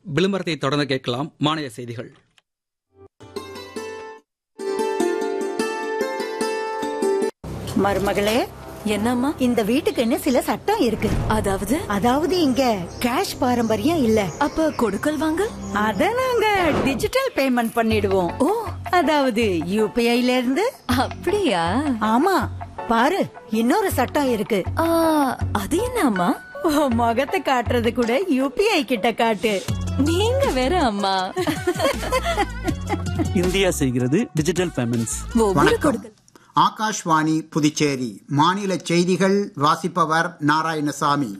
விளம்பரத்தை தொடர்ந்து கேட்கலாம் மாநில செய்திகள் மருமகளே என்னம்மா இந்த வீட்டுக்குன்னு சில சட்டம் இருக்கு அதாவது அதாவது இங்க கேஷ் பாரம்பரியம் இல்ல அப்ப கொடுக்கல் வாங்கல் அத நாங்க டிஜிட்டல் பேமெண்ட் பண்ணிடுவோம் ஓ அதாவது யூபிஐல இருந்து அப்படியா ஆமா பாரு இன்னொரு சட்டம் இருக்கு ஆ, அது என்னம்மா உன் முகத்தை காட்டுறது கூட யூபிஐ கிட்ட காட்டு நீங்க வேற அம்மா இந்தியா செய்கிறது டிஜிட்டல் பேமெண்ட்ஸ் ஒவ்வொரு வணக்கம் கொடுக்கல் ஆகாஷ்வாணி புதுச்சேரி மாநில செய்திகள் வாசிப்பவர் நாராயணசாமி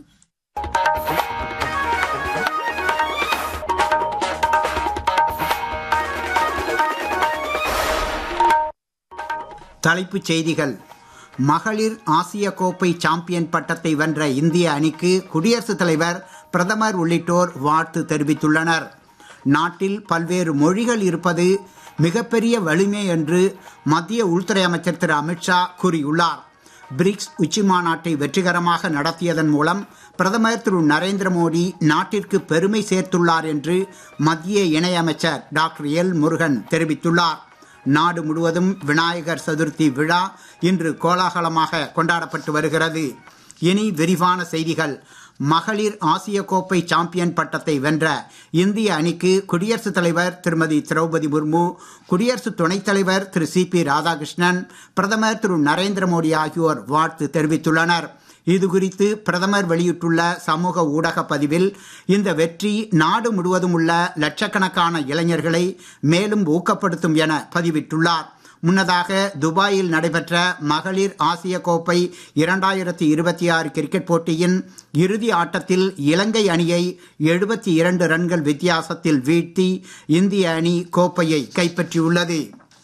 தலைப்புச் செய்திகள் மகளிர் ஆசிய கோப்பை சாம்பியன் பட்டத்தை வென்ற இந்திய அணிக்கு குடியரசுத் தலைவர் பிரதமர் உள்ளிட்டோர் வாழ்த்து தெரிவித்துள்ளனர் நாட்டில் பல்வேறு மொழிகள் இருப்பது மிகப்பெரிய வலிமை என்று மத்திய உள்துறை அமைச்சர் திரு அமித்ஷா கூறியுள்ளார் பிரிக்ஸ் உச்சி மாநாட்டை வெற்றிகரமாக நடத்தியதன் மூலம் பிரதமர் திரு நரேந்திர மோடி நாட்டிற்கு பெருமை சேர்த்துள்ளார் என்று மத்திய இணையமைச்சர் டாக்டர் எல் முருகன் தெரிவித்துள்ளார் நாடு முழுவதும் விநாயகர் சதுர்த்தி விழா இன்று கோலாகலமாக கொண்டாடப்பட்டு வருகிறது இனி விரிவான செய்திகள் மகளிர் ஆசிய கோப்பை சாம்பியன் பட்டத்தை வென்ற இந்திய அணிக்கு குடியரசுத் தலைவர் திருமதி திரௌபதி முர்மு குடியரசு துணைத் தலைவர் திரு சி பி ராதாகிருஷ்ணன் பிரதமர் திரு நரேந்திர மோடி ஆகியோர் வாழ்த்து தெரிவித்துள்ளனர் இது குறித்து பிரதமர் வெளியிட்டுள்ள சமூக ஊடக பதிவில் இந்த வெற்றி நாடு முழுவதும் உள்ள லட்சக்கணக்கான இளைஞர்களை மேலும் ஊக்கப்படுத்தும் என பதிவிட்டுள்ளார் முன்னதாக துபாயில் நடைபெற்ற மகளிர் ஆசிய கோப்பை இரண்டாயிரத்தி இருபத்தி ஆறு கிரிக்கெட் போட்டியின் இறுதி ஆட்டத்தில் இலங்கை அணியை எழுபத்தி இரண்டு ரன்கள் வித்தியாசத்தில் வீழ்த்தி இந்திய அணி கோப்பையை கைப்பற்றியுள்ளது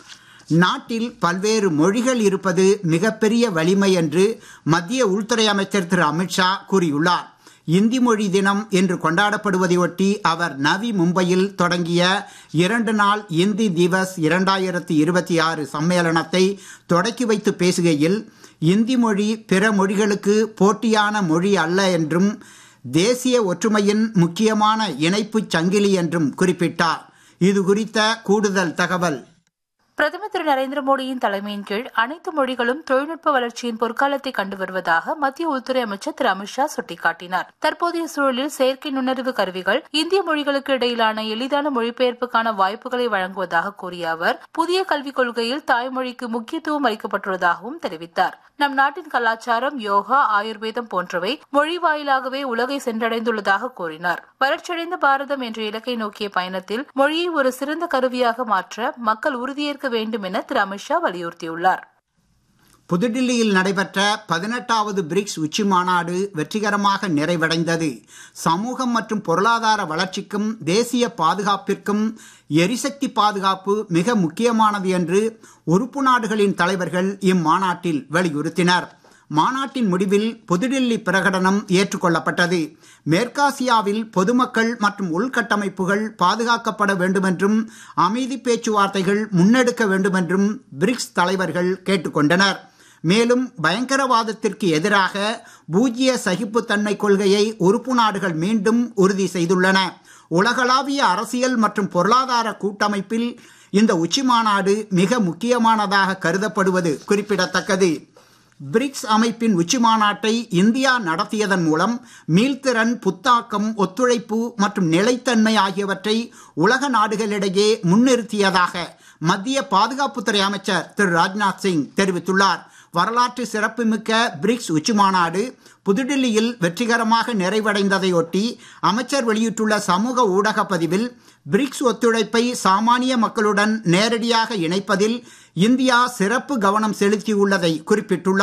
நாட்டில் பல்வேறு மொழிகள் இருப்பது மிகப்பெரிய வலிமை என்று மத்திய உள்துறை அமைச்சர் திரு அமித்ஷா கூறியுள்ளார் இந்தி மொழி தினம் என்று கொண்டாடப்படுவதையொட்டி அவர் நவி மும்பையில் தொடங்கிய இரண்டு நாள் இந்தி திவஸ் இரண்டாயிரத்தி இருபத்தி ஆறு சம்மேளனத்தை தொடக்கி வைத்து பேசுகையில் இந்தி மொழி பிற மொழிகளுக்கு போட்டியான மொழி அல்ல என்றும் தேசிய ஒற்றுமையின் முக்கியமான இணைப்புச் சங்கிலி என்றும் குறிப்பிட்டார் இது குறித்த கூடுதல் தகவல் பிரதமர் திரு நரேந்திர மோடியின் தலைமையின் கீழ் அனைத்து மொழிகளும் தொழில்நுட்ப வளர்ச்சியின் பொற்காலத்தை கண்டு வருவதாக மத்திய உள்துறை அமைச்சர் திரு அமித்ஷா சுட்டிக்காட்டினார் தற்போதைய சூழலில் செயற்கை நுண்ணறிவு கருவிகள் இந்திய மொழிகளுக்கு இடையிலான எளிதான மொழிபெயர்ப்புக்கான வாய்ப்புகளை வழங்குவதாக கூறிய அவர் புதிய கல்விக் கொள்கையில் தாய்மொழிக்கு முக்கியத்துவம் அளிக்கப்பட்டுள்ளதாகவும் தெரிவித்தார் நம் நாட்டின் கலாச்சாரம் யோகா ஆயுர்வேதம் போன்றவை மொழி வாயிலாகவே உலகை சென்றடைந்துள்ளதாக கூறினார் வளர்ச்சியடைந்த பாரதம் என்ற இலக்கை நோக்கிய பயணத்தில் மொழியை ஒரு சிறந்த கருவியாக மாற்ற மக்கள் உறுதியேற்க வேண்டும் என திரு அமித்ஷா வலியுறுத்தியுள்ளார் புதுடில்லியில் நடைபெற்ற பதினெட்டாவது பிரிக்ஸ் உச்சி மாநாடு வெற்றிகரமாக நிறைவடைந்தது சமூகம் மற்றும் பொருளாதார வளர்ச்சிக்கும் தேசிய பாதுகாப்பிற்கும் எரிசக்தி பாதுகாப்பு மிக முக்கியமானது என்று உறுப்பு நாடுகளின் தலைவர்கள் இம்மாநாட்டில் வலியுறுத்தினர் மாநாட்டின் முடிவில் புதுடில்லி பிரகடனம் ஏற்றுக்கொள்ளப்பட்டது மேற்காசியாவில் பொதுமக்கள் மற்றும் உள்கட்டமைப்புகள் பாதுகாக்கப்பட வேண்டுமென்றும் அமைதி பேச்சுவார்த்தைகள் முன்னெடுக்க வேண்டுமென்றும் பிரிக்ஸ் தலைவர்கள் கேட்டுக்கொண்டனர் மேலும் பயங்கரவாதத்திற்கு எதிராக பூஜ்ய சகிப்புத்தன்மை கொள்கையை உறுப்பு நாடுகள் மீண்டும் உறுதி செய்துள்ளன உலகளாவிய அரசியல் மற்றும் பொருளாதார கூட்டமைப்பில் இந்த உச்சி மாநாடு மிக முக்கியமானதாக கருதப்படுவது குறிப்பிடத்தக்கது பிரிக்ஸ் அமைப்பின் உச்சி மாநாட்டை இந்தியா நடத்தியதன் மூலம் மீள்திறன் புத்தாக்கம் ஒத்துழைப்பு மற்றும் நிலைத்தன்மை ஆகியவற்றை உலக நாடுகளிடையே முன்னிறுத்தியதாக மத்திய பாதுகாப்புத்துறை அமைச்சர் திரு ராஜ்நாத் சிங் தெரிவித்துள்ளார் வரலாற்று சிறப்புமிக்க பிரிக்ஸ் உச்சி மாநாடு புதுடில்லியில் வெற்றிகரமாக நிறைவடைந்ததையொட்டி அமைச்சர் வெளியிட்டுள்ள சமூக ஊடக பதிவில் பிரிக்ஸ் ஒத்துழைப்பை சாமானிய மக்களுடன் நேரடியாக இணைப்பதில் இந்தியா சிறப்பு கவனம் செலுத்தியுள்ளதை குறிப்பிட்டுள்ளார்